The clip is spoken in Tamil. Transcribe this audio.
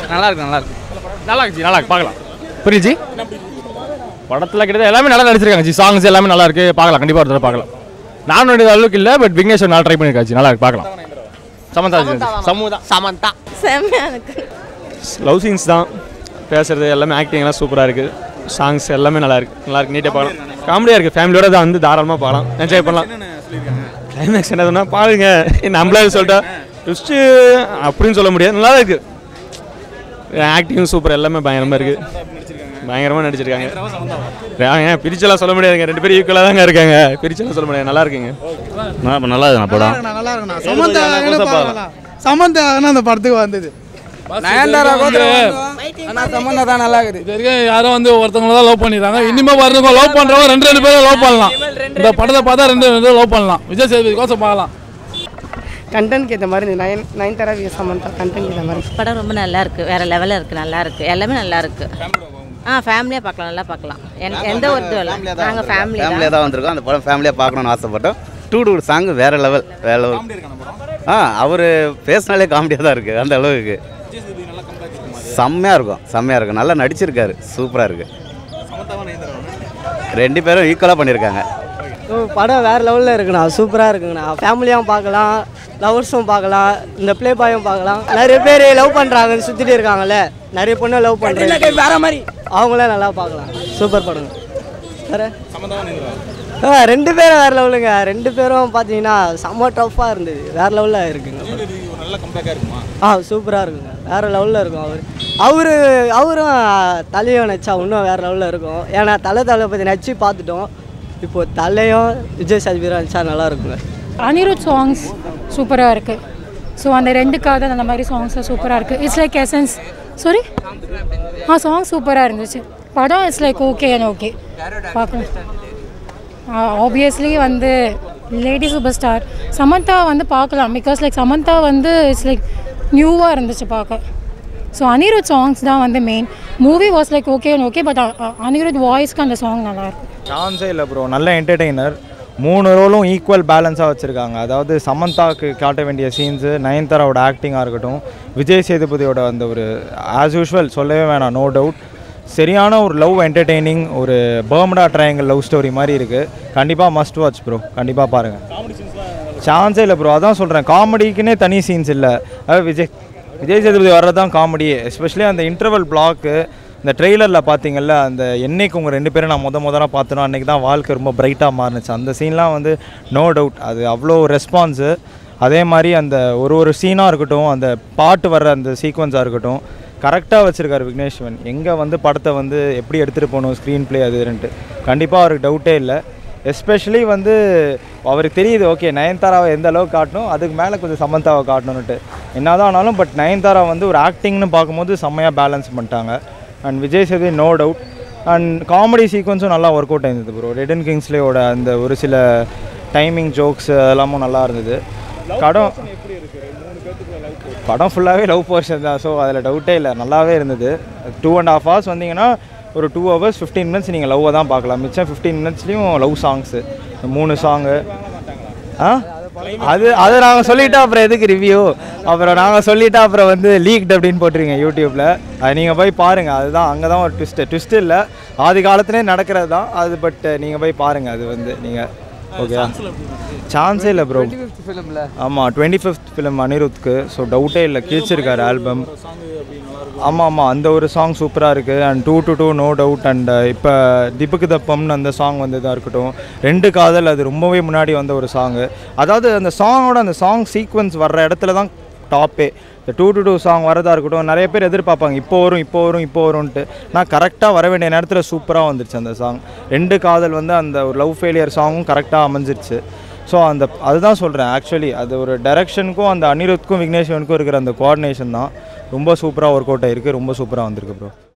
நல்லா இருக்கு நல்லா இருக்கு நல்லா இருக்கு ஜி நல்லா இருக்கு பார்க்கலாம் புரியுது ஜி படத்தில் கிட்ட எல்லாமே நல்லா நடிச்சிருக்காங்க ஜி சாங்ஸ் எல்லாமே நல்லா இருக்கு பார்க்கலாம் கண்டிப்பாக ஒரு தடவை பார்க்கலாம் நானும் வேண்டியது அளவுக்கு இல்லை பட் விக்னேஸ்வர் நல்லா ட்ரை பண்ணியிருக்காச்சு நல்லா இருக்கு பார்க்கலாம் சமந்தா ஜி சமூதா சமந்தா செம்மையாக இருக்கு லவ் சீன்ஸ் தான் பேசுறது எல்லாமே ஆக்டிங் எல்லாம் சூப்பராக இருக்குது சாங்ஸ் எல்லாமே நல்லா இருக்கு நல்லா இருக்கு நீட்டாக பார்க்கலாம் காமெடியாக இருக்குது ஃபேமிலியோட தான் வந்து தாராளமாக பார்க்கலாம் என்ஜாய் பண்ணலாம் கிளைமேக்ஸ் என்னதுன்னா பாருங்க நம்மளே சொல்லிட்டா ட்விஸ்ட்டு அப்படின்னு சொல்ல முடியாது நல்லா இருக்கு ஆக்டிங்கும் சூப்பர் எல்லாமே பயங்கரமாக இருக்குது பயங்கரமாக நடிச்சிருக்காங்க ஏன் பிரிச்செல்லாம் சொல்ல முடியாதுங்க ரெண்டு பேரும் ஈக்குவலாக தாங்க இருக்காங்க பிரிச்செல்லாம் சொல்ல முடியாது நல்லா இருக்குங்க நல்லா இருக்கு படம் நல்லா இருக்குண்ணா சமந்தா பார்க்கலாம் சமந்தா அந்த படத்துக்கு வந்தது நயன்தாரா கூட ஆனால் சம்மந்தா தான் நல்லா இருக்குது இது வரைக்கும் யாரும் வந்து ஒருத்தவங்கள தான் லவ் பண்ணிடுறாங்க இனிமே வரவங்க லவ் பண்றவங்க ரெண்டு ரெண்டு பேரும் லவ் பண்ணலாம் இந்த படத்தை பார்த்தா ரெண்டு ரெண்டு லவ் பண்ணலாம் விஜய் சேதுபதி கோசம் பார்க்கலாம் கண்டென்ட்க்கு ஏற்ற மாதிரி நயன் நயன் தரா சமந்தா கண்டென்ட் ஏற்ற மாதிரி படம் ரொம்ப நல்லா இருக்கு வேற லெவலில் இருக்கு நல்லா இருக்கு எல்லாமே நல்லா இருக்கு ஆ ஃபேமிலியாக பார்க்கலாம் நல்லா பார்க்கலாம் எந்த- எந்த ஒரு இதுவும் இல்லை நாங்கள் ஃபேமிலி ஃபேமிலியாக தான் வந்திருக்கோம் அந்த படம் ஃபேமிலியாக பார்க்கணும்னு ஆசைப்பட்டோம் டூ டூ சாங் வேற லெவல் வேற லெவல் ஆ அவர் பேசினாலே காமெடியாக தான் இருக்குது அந்த அளவுக்கு செம்மையாக இருக்கும் செம்மையாக இருக்கும் நல்லா நடிச்சிருக்காரு சூப்பராக இருக்கு ரெண்டு பேரும் ஈக்குவலாக பண்ணியிருக்காங்க படம் வேறு லெவலில் இருக்குண்ணா சூப்பராக இருக்குங்கண்ணா ஃபேமிலியாகவும் பார்க்கலாம் லவர்ஸும் பார்க்கலாம் இந்த ப்ளே பாயும் பார்க்கலாம் நிறைய பேர் லவ் பண்ணுறாங்கன்னு சுற்றிட்டு இருக்காங்கல்ல நிறைய பொண்ணு லவ் பண்ணுறாங்க வேற மாதிரி அவங்களாம் நல்லா பார்க்கலாம் சூப்பர் படங்க வேற ஆ ரெண்டு பேரும் வேறு லெவலுங்க ரெண்டு பேரும் பார்த்தீங்கன்னா செம்ம டஃப்பாக இருந்தது வேறு லெவலில் இருக்குங்க ஆ சூப்பராக இருக்குங்க வேறு லெவலில் இருக்கும் அவர் அவர் அவரும் தலையும் நச்சா இன்னும் வேறு லெவலில் இருக்கும் ஏன்னா தலை தலை பற்றி நச்சு பார்த்துட்டோம் இப்போ தலையும் விஜய் சேதுபதி நடிச்சா நல்லா இருக்குங்க அனிருத் சாங்ஸ் சூப்பராக இருக்குது ஸோ அந்த ரெண்டு காதல் அந்த மாதிரி சாங்ஸும் சூப்பராக இருக்குது இட்ஸ் லைக் எசன்ஸ் சாரி ஆ சாங் சூப்பராக இருந்துச்சு படம் it's like okay and okay பார்க்கலாம் ஆப்வியஸ்லி வந்து லேடி சூப்பர் ஸ்டார் சமந்தா வந்து பார்க்கலாம் பிகாஸ் லைக் சமந்தா வந்து இட்ஸ் லைக் நியூவாக இருந்துச்சு பார்க்க ஸோ அனிருத் சாங்ஸ் தான் வந்து main movie was like okay and okay but Anirudh வாய்ஸ்க்கு அந்த சாங் நல்லாயிருக்கும் சான்ஸே இல்லை ப்ரோ நல்ல என்டர்டெய்னர் மூணு ரோலும் ஈக்குவல் பேலன்ஸாக வச்சுருக்காங்க அதாவது சமந்தாக்கு காட்ட வேண்டிய சீன்ஸு நயன்தாராவோட ஆக்டிங்காக இருக்கட்டும் விஜய் சேதுபதியோட அந்த ஒரு ஆஸ் யூஷுவல் சொல்லவே வேணாம் நோ டவுட் சரியான ஒரு லவ் என்டர்டெய்னிங் ஒரு பர்மடா ட்ரையாங்கிள் லவ் ஸ்டோரி மாதிரி இருக்குது கண்டிப்பாக மஸ்ட் வாட்ச் ப்ரோ கண்டிப்பாக பாருங்கள் சான்ஸே இல்லை ப்ரோ அதான் சொல்கிறேன் காமெடிக்குன்னே தனி சீன்ஸ் இல்லை அதாவது விஜய் விஜய் சேதுபதி வர்றது தான் காமெடியே எஸ்பெஷலி அந்த இன்டர்வல் பிளாக்கு இந்த ட்ரெய்லரில் பார்த்தீங்கல்ல அந்த என்னைக்கு உங்கள் ரெண்டு பேரும் நான் முத முதல்ல பார்த்தனோ அன்றைக்கி தான் வாழ்க்கை ரொம்ப பிரைட்டாக மாறுனுச்சு அந்த சீன்லாம் வந்து நோ டவுட் அது அவ்வளோ ரெஸ்பான்ஸு அதே மாதிரி அந்த ஒரு ஒரு சீனாக இருக்கட்டும் அந்த பாட்டு வர்ற அந்த சீக்வன்ஸாக இருக்கட்டும் கரெக்டாக வச்சுருக்காரு விக்னேஷ்வன் எங்கே வந்து படத்தை வந்து எப்படி எடுத்துகிட்டு போகணும் ஸ்க்ரீன் ப்ளே அதுன்ட்டு கண்டிப்பாக அவருக்கு டவுட்டே இல்லை எஸ்பெஷலி வந்து அவருக்கு தெரியுது ஓகே நயன்தாராவை எந்த அளவுக்கு காட்டணும் அதுக்கு மேலே கொஞ்சம் சமந்தாவை காட்டணுன்ட்டு என்னதான் ஆனாலும் பட் நயன்தாரா வந்து ஒரு ஆக்டிங்னு பார்க்கும்போது செம்மையாக பேலன்ஸ் பண்ணிட்டாங்க and Vijay Sethupathi no doubt and comedy சீக்வன்ஸும் நல்லா ஒர்க் அவுட் ஆயிருந்தது ப்ரோ ரெடன் கிங்ஸ்லேயோட அந்த ஒரு சில டைமிங் ஜோக்ஸ் அதெல்லாமும் நல்லா இருந்தது படம் படம் ஃபுல்லாகவே லவ் போர்ஷன் தான் ஸோ அதில் டவுட்டே இல்லை நல்லாவே இருந்தது டூ அண்ட் ஹாஃப் ஹவர்ஸ் வந்தீங்கன்னா ஒரு டூ ஹவர்ஸ் ஃபிஃப்டீன் மினிட்ஸ் நீங்கள் லவ்வை தான் பார்க்கலாம் மிச்சம் ஃபிஃப்டீன் மினிட்ஸ்லேயும் லவ் சாங்ஸு மூணு சாங்கு ஆ அது அது நாங்கள் சொல்லிட்டா அப்புறம் எதுக்கு ரிவ்யூ அப்புறம் நாங்கள் சொல்லிட்டா அப்புறம் வந்து லீக்ட் அப்படின்னு போட்டுருங்க யூடியூப்பில் அது நீங்கள் போய் பாருங்கள் அதுதான் அங்கே தான் ஒரு ட்விஸ்ட்டு ட்விஸ்ட் இல்லை ஆதி காலத்துலேயே நடக்கிறது தான் அது பட் நீங்கள் போய் பாருங்கள் அது வந்து நீங்கள் ஓகே சான்ஸே இல்லை ப்ரோ ஆமாம் டுவெண்ட்டி ஃபிஃப்த் ஃபிலிம் அனிருத்க்கு ஸோ டவுட்டே இல்லை கிழிச்சிருக்காரு ஆல்பம் ஆமாம் ஆமாம் அந்த ஒரு சாங் சூப்பராக இருக்குது and two two two no doubt and இப்போ திப்புக்கு தப்பம்னு அந்த சாங் வந்ததாக இருக்கட்டும் ரெண்டு காதல் அது ரொம்பவே முன்னாடி வந்த ஒரு சாங்கு அதாவது அந்த சாங்கோட அந்த சாங் சீக்வன்ஸ் வர்ற இடத்துல தான் டாப்பே இந்த டூ டு டூ சாங் வரதா இருக்கட்டும் நிறைய பேர் எதிர்பார்ப்பாங்க இப்போ வரும் இப்போ வரும் இப்போ வரும்ன்ட்டு நான் கரெக்டாக வர வேண்டிய நேரத்தில் சூப்பராக வந்துருச்சு அந்த சாங் ரெண்டு காதல் வந்து அந்த ஒரு லவ் ஃபெயிலியர் சாங்கும் கரெக்டாக அமைஞ்சிருச்சு ஸோ அந்த அதுதான் சொல்கிறேன் ஆக்சுவலி அது ஒரு டைரக்ஷனுக்கும் அந்த அனிருத்க்கும் விக்னேஷ்வனுக்கும் இருக்கிற அந்த கோஆர்டினேஷன் தான் ரொம்ப சூப்பராக ஒர்க் அவுட் ஆயிருக்கு ரொம்ப சூப்பராக வந்திருக்கு ப்ரோ